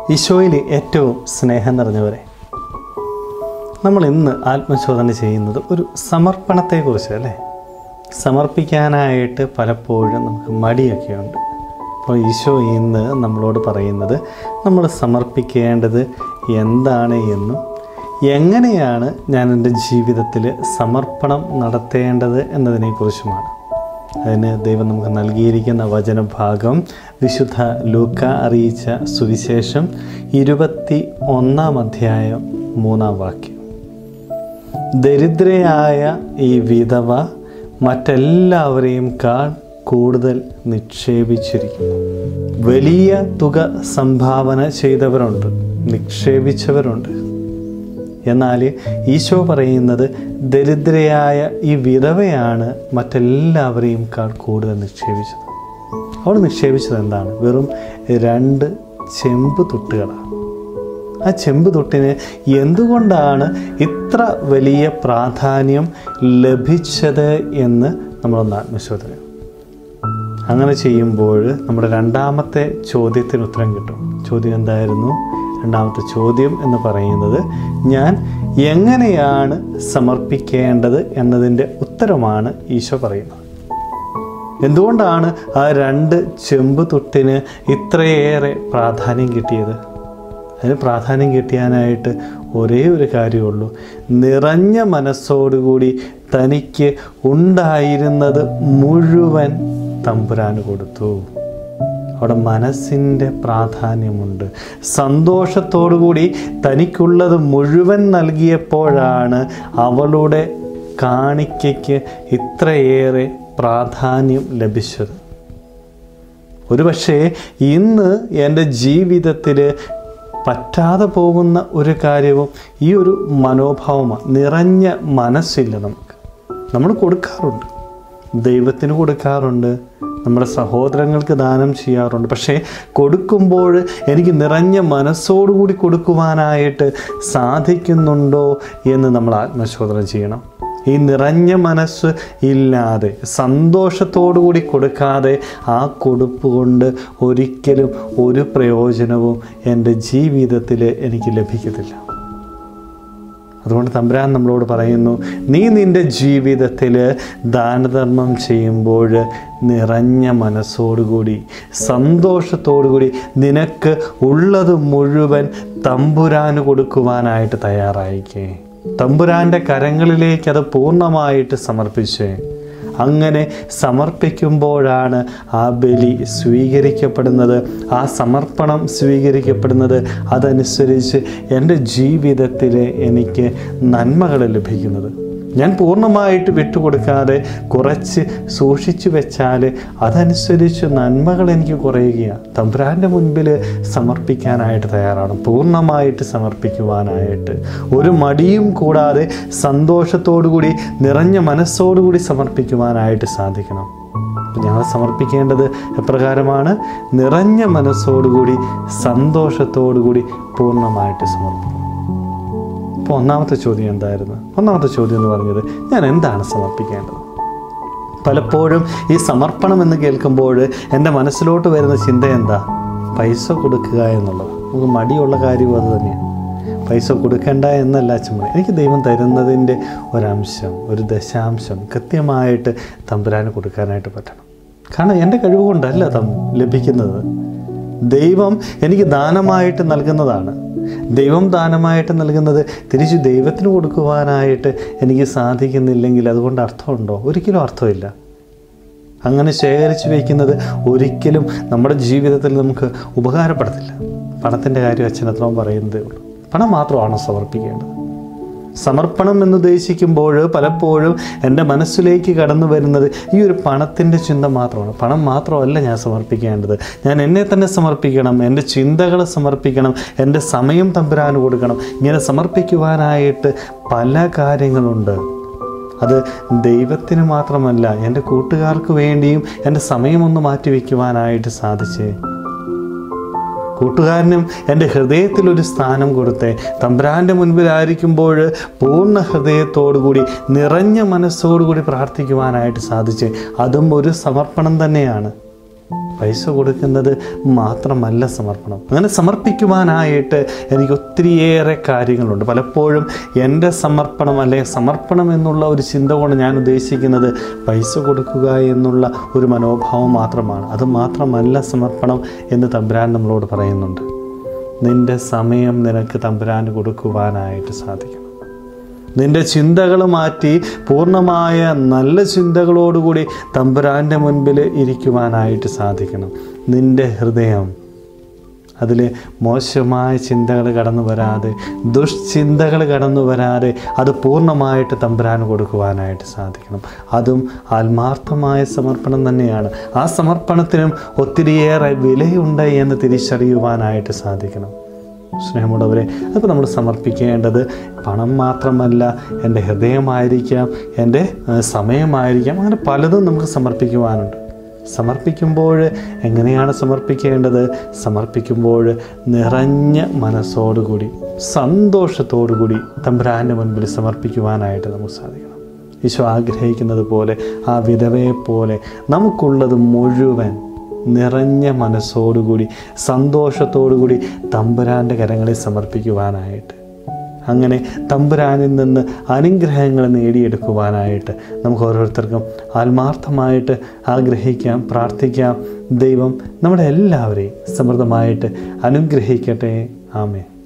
ഈശോയിൽ ഏറ്റവും സ്നേഹം നിറഞ്ഞവരെ നമ്മൾ ഇന്ന് ആത്മശോധന ചെയ്യുന്നത് ഒരു സമർപ്പണത്തെക്കുറിച്ച് അല്ലേ സമർപ്പിക്കാനായിട്ട് പലപ്പോഴും നമുക്ക് മടിയൊക്കെയുണ്ട് അപ്പോൾ ഈശോ ഇന്ന് നമ്മളോട് പറയുന്നത് നമ്മൾ സമർപ്പിക്കേണ്ടത് എന്താണ് എന്നും എങ്ങനെയാണ് ഞാൻ എൻ്റെ ജീവിതത്തിൽ സമർപ്പണം നടത്തേണ്ടത് എന്നതിനെക്കുറിച്ചുമാണ് അതിന് ദൈവം നമുക്ക് നൽകിയിരിക്കുന്ന വചനഭാഗം വിശുദ്ധ ലൂക്ക അറിയിച്ച സുവിശേഷം ഇരുപത്തി ഒന്നാം അധ്യായം മൂന്നാം വാക്യം ദരിദ്രയായ ഈ വിധവ മറ്റെല്ലാവരെയും കാൾ കൂടുതൽ നിക്ഷേപിച്ചിരിക്കുന്നു വലിയ തുക സംഭാവന ചെയ്തവരുണ്ട് നിക്ഷേപിച്ചവരുണ്ട് എന്നാൽ ഈശോ പറയുന്നത് ദരിദ്രയായ ഈ വിധവയാണ് മറ്റെല്ലാവരെയും കാൾ കൂടുതൽ നിക്ഷേപിച്ചത് അവൾ നിക്ഷേപിച്ചത് എന്താണ് വെറും രണ്ട് ചെമ്പ് തൊട്ടുകളാണ് ആ ചെമ്പ് തൊട്ടിന് എന്തുകൊണ്ടാണ് ഇത്ര വലിയ പ്രാധാന്യം ലഭിച്ചത് എന്ന് നമ്മളൊന്ന് ആത്മശോധന അങ്ങനെ ചെയ്യുമ്പോൾ നമ്മുടെ രണ്ടാമത്തെ ചോദ്യത്തിന് ഉത്തരം കിട്ടും ചോദ്യം എന്തായിരുന്നു രണ്ടാമത്തെ ചോദ്യം എന്ന് പറയുന്നത് ഞാൻ എങ്ങനെയാണ് സമർപ്പിക്കേണ്ടത് എന്നതിൻ്റെ ഉത്തരമാണ് ഈശോ പറയുന്നത് എന്തുകൊണ്ടാണ് ആ രണ്ട് ചെമ്പ് തൊട്ടിന് ഇത്രയേറെ പ്രാധാന്യം കിട്ടിയത് അതിന് പ്രാധാന്യം കിട്ടിയാനായിട്ട് ഒരേ ഒരു കാര്യമുള്ളൂ നിറഞ്ഞ മനസ്സോടുകൂടി തനിക്ക് ഉണ്ടായിരുന്നത് മുഴുവൻ തമ്പുരാന് കൊടുത്തു അവിടെ മനസ്സിൻ്റെ പ്രാധാന്യമുണ്ട് സന്തോഷത്തോടുകൂടി തനിക്കുള്ളത് മുഴുവൻ നൽകിയപ്പോഴാണ് അവളുടെ കാണിക്കയ്ക്ക് ഇത്രയേറെ പ്രാധാന്യം ലഭിച്ചത് ഒരുപക്ഷേ ഇന്ന് എൻ്റെ ജീവിതത്തിൽ പറ്റാതെ പോകുന്ന ഒരു കാര്യവും ഈ ഒരു മനോഭാവമാണ് നിറഞ്ഞ മനസ്സില്ല നമുക്ക് നമ്മൾ കൊടുക്കാറുണ്ട് ദൈവത്തിന് കൊടുക്കാറുണ്ട് നമ്മുടെ സഹോദരങ്ങൾക്ക് ദാനം ചെയ്യാറുണ്ട് പക്ഷേ കൊടുക്കുമ്പോൾ എനിക്ക് നിറഞ്ഞ മനസ്സോടുകൂടി കൊടുക്കുവാനായിട്ട് സാധിക്കുന്നുണ്ടോ എന്ന് നമ്മൾ ആത്മശോധന ചെയ്യണം ഈ നിറഞ്ഞ മനസ്സ് ഇല്ലാതെ സന്തോഷത്തോടുകൂടി കൊടുക്കാതെ ആ കൊടുപ്പ് കൊണ്ട് ഒരിക്കലും ഒരു പ്രയോജനവും എൻ്റെ ജീവിതത്തിൽ എനിക്ക് ലഭിക്കത്തില്ല അതുകൊണ്ട് തമ്പുരാൻ നമ്മളോട് പറയുന്നു നീ നിൻ്റെ ജീവിതത്തിൽ ദാനധർമ്മം ചെയ്യുമ്പോൾ നിറഞ്ഞ മനസ്സോടുകൂടി സന്തോഷത്തോടുകൂടി നിനക്ക് ഉള്ളത് മുഴുവൻ തമ്പുരാന് കൊടുക്കുവാനായിട്ട് തയ്യാറായിക്കേ തമ്പുരാൻ്റെ കരങ്ങളിലേക്ക് അത് പൂർണ്ണമായിട്ട് സമർപ്പിച്ചേ അങ്ങനെ സമർപ്പിക്കുമ്പോഴാണ് ആ ബലി സ്വീകരിക്കപ്പെടുന്നത് ആ സമർപ്പണം സ്വീകരിക്കപ്പെടുന്നത് അതനുസരിച്ച് എൻ്റെ ജീവിതത്തിൽ എനിക്ക് നന്മകൾ ലഭിക്കുന്നത് ഞാൻ പൂർണ്ണമായിട്ട് വിട്ടുകൊടുക്കാതെ കുറച്ച് സൂക്ഷിച്ചു വെച്ചാൽ അതനുസരിച്ച് നന്മകൾ എനിക്ക് കുറയുകയാണ് തമ്പുരാൻ്റെ മുൻപിൽ സമർപ്പിക്കാനായിട്ട് തയ്യാറാണ് പൂർണ്ണമായിട്ട് സമർപ്പിക്കുവാനായിട്ട് ഒരു മടിയും കൂടാതെ സന്തോഷത്തോടുകൂടി നിറഞ്ഞ മനസ്സോടുകൂടി സമർപ്പിക്കുവാനായിട്ട് സാധിക്കണം ഞങ്ങൾ സമർപ്പിക്കേണ്ടത് എപ്രകാരമാണ് നിറഞ്ഞ മനസ്സോടുകൂടി സന്തോഷത്തോടുകൂടി പൂർണ്ണമായിട്ട് സമർപ്പിക്കണം അപ്പോൾ ഒന്നാമത്തെ ചോദ്യം എന്തായിരുന്നു ഒന്നാമത്തെ ചോദ്യം എന്ന് പറഞ്ഞത് ഞാൻ എന്താണ് സമർപ്പിക്കേണ്ടത് പലപ്പോഴും ഈ സമർപ്പണം എന്ന് കേൾക്കുമ്പോൾ എൻ്റെ മനസ്സിലോട്ട് വരുന്ന ചിന്ത എന്താ പൈസ കൊടുക്കുക എന്നുള്ളത് നമുക്ക് മടിയുള്ള കാര്യവും അത് തന്നെയാണ് പൈസ കൊടുക്കണ്ട എന്നല്ല അച്ഛൻ എനിക്ക് ദൈവം തരുന്നതിൻ്റെ ഒരംശം ഒരു ദശാംശം കൃത്യമായിട്ട് തമ്പുരാന് കൊടുക്കാനായിട്ട് പറ്റണം കാരണം എൻ്റെ കഴിവ് കൊണ്ടല്ല തം ലഭിക്കുന്നത് ദൈവം എനിക്ക് ദാനമായിട്ട് നൽകുന്നതാണ് ദൈവം ദാനമായിട്ട് നൽകുന്നത് തിരിച്ച് ദൈവത്തിന് കൊടുക്കുവാനായിട്ട് എനിക്ക് സാധിക്കുന്നില്ലെങ്കിൽ അതുകൊണ്ട് അർത്ഥമുണ്ടോ ഒരിക്കലും അർത്ഥമില്ല അങ്ങനെ ശേഖരിച്ച് വയ്ക്കുന്നത് ഒരിക്കലും നമ്മുടെ ജീവിതത്തിൽ നമുക്ക് ഉപകാരപ്പെടത്തില്ല പണത്തിൻ്റെ കാര്യം അച്ഛൻ അത്രയും പറയുന്നതേ ഉള്ളൂ പണം മാത്രമാണ് സമർപ്പിക്കേണ്ടത് സമർപ്പണം എന്ന് ഉദ്ദേശിക്കുമ്പോൾ പലപ്പോഴും എൻ്റെ മനസ്സിലേക്ക് കടന്നു വരുന്നത് ഈ ഒരു പണത്തിൻ്റെ ചിന്ത മാത്രമാണ് പണം മാത്രമല്ല ഞാൻ സമർപ്പിക്കേണ്ടത് ഞാൻ എന്നെ തന്നെ സമർപ്പിക്കണം എൻ്റെ ചിന്തകളെ സമർപ്പിക്കണം എൻ്റെ സമയം തമ്പുരാന് കൊടുക്കണം ഇങ്ങനെ സമർപ്പിക്കുവാനായിട്ട് പല കാര്യങ്ങളുണ്ട് അത് ദൈവത്തിന് മാത്രമല്ല എൻ്റെ കൂട്ടുകാർക്ക് വേണ്ടിയും എൻ്റെ സമയമൊന്ന് മാറ്റിവെക്കുവാനായിട്ട് സാധിച്ചേ കൂട്ടുകാരനും എൻ്റെ ഹൃദയത്തിൽ ഒരു സ്ഥാനം കൊടുത്തേ തമ്പ്രാൻ്റെ മുൻപിലായിരിക്കുമ്പോൾ പൂർണ്ണ ഹൃദയത്തോടുകൂടി നിറഞ്ഞ മനസ്സോടുകൂടി പ്രാർത്ഥിക്കുവാനായിട്ട് സാധിച്ച് അതും ഒരു സമർപ്പണം തന്നെയാണ് പൈസ കൊടുക്കുന്നത് മാത്രമല്ല സമർപ്പണം അങ്ങനെ സമർപ്പിക്കുവാനായിട്ട് എനിക്ക് ഒത്തിരിയേറെ കാര്യങ്ങളുണ്ട് പലപ്പോഴും എൻ്റെ സമർപ്പണം അല്ലെങ്കിൽ സമർപ്പണം എന്നുള്ള ഒരു ചിന്ത കൊണ്ട് ഞാൻ ഉദ്ദേശിക്കുന്നത് പൈസ കൊടുക്കുക എന്നുള്ള ഒരു മനോഭാവം മാത്രമാണ് അത് മാത്രമല്ല സമർപ്പണം എന്ന് തമ്പുരാൻ നമ്മളോട് പറയുന്നുണ്ട് നിൻ്റെ സമയം നിനക്ക് തമ്പുരാന് കൊടുക്കുവാനായിട്ട് സാധിക്കണം നിന്റെ ചിന്തകൾ മാറ്റി പൂർണ്ണമായ നല്ല ചിന്തകളോടുകൂടി തമ്പുരാൻ്റെ മുൻപിൽ ഇരിക്കുവാനായിട്ട് സാധിക്കണം നിന്റെ ഹൃദയം അതിൽ മോശമായ ചിന്തകൾ കടന്നു വരാതെ ദുഷ്ചിന്തകൾ കടന്നു വരാതെ അത് പൂർണ്ണമായിട്ട് തമ്പുരാൻ കൊടുക്കുവാനായിട്ട് സാധിക്കണം അതും ആത്മാർത്ഥമായ സമർപ്പണം തന്നെയാണ് ആ സമർപ്പണത്തിനും ഒത്തിരിയേറെ വിലയുണ്ട് എന്ന് തിരിച്ചറിയുവാനായിട്ട് സാധിക്കണം സ്നേഹമുള്ളവരെ അപ്പോൾ നമ്മൾ സമർപ്പിക്കേണ്ടത് പണം മാത്രമല്ല എൻ്റെ ഹൃദയമായിരിക്കാം എൻ്റെ ഏഹ്, സമയമായിരിക്കാം അങ്ങനെ പലതും നമുക്ക് സമർപ്പിക്കുവാനുണ്ട് സമർപ്പിക്കുമ്പോൾ എങ്ങനെയാണ് സമർപ്പിക്കേണ്ടത് സമർപ്പിക്കുമ്പോൾ നിറഞ്ഞ മനസ്സോടുകൂടി സന്തോഷത്തോടുകൂടി തമ്പുരാൻ്റെ മുൻപിൽ സമർപ്പിക്കുവാനായിട്ട് നമുക്ക് സാധിക്കണം ഈശോ ആഗ്രഹിക്കുന്നത് പോലെ ആ വിധവയെ പോലെ നമുക്കുള്ളത് മുഴുവൻ നിറഞ്ഞ മനസ്സോടുകൂടി സന്തോഷത്തോടുകൂടി തമ്പുരാൻ്റെ കരങ്ങളിൽ സമർപ്പിക്കുവാനായിട്ട് അങ്ങനെ തമ്പുരാനിൽ നിന്ന് അനുഗ്രഹങ്ങൾ നേടിയെടുക്കുവാനായിട്ട് നമുക്ക് ഓരോരുത്തർക്കും ആത്മാർത്ഥമായിട്ട് ആഗ്രഹിക്കാം പ്രാർത്ഥിക്കാം ദൈവം നമ്മുടെ എല്ലാവരെയും സമൃദ്ധമായിട്ട് അനുഗ്രഹിക്കട്ടെ ആമേ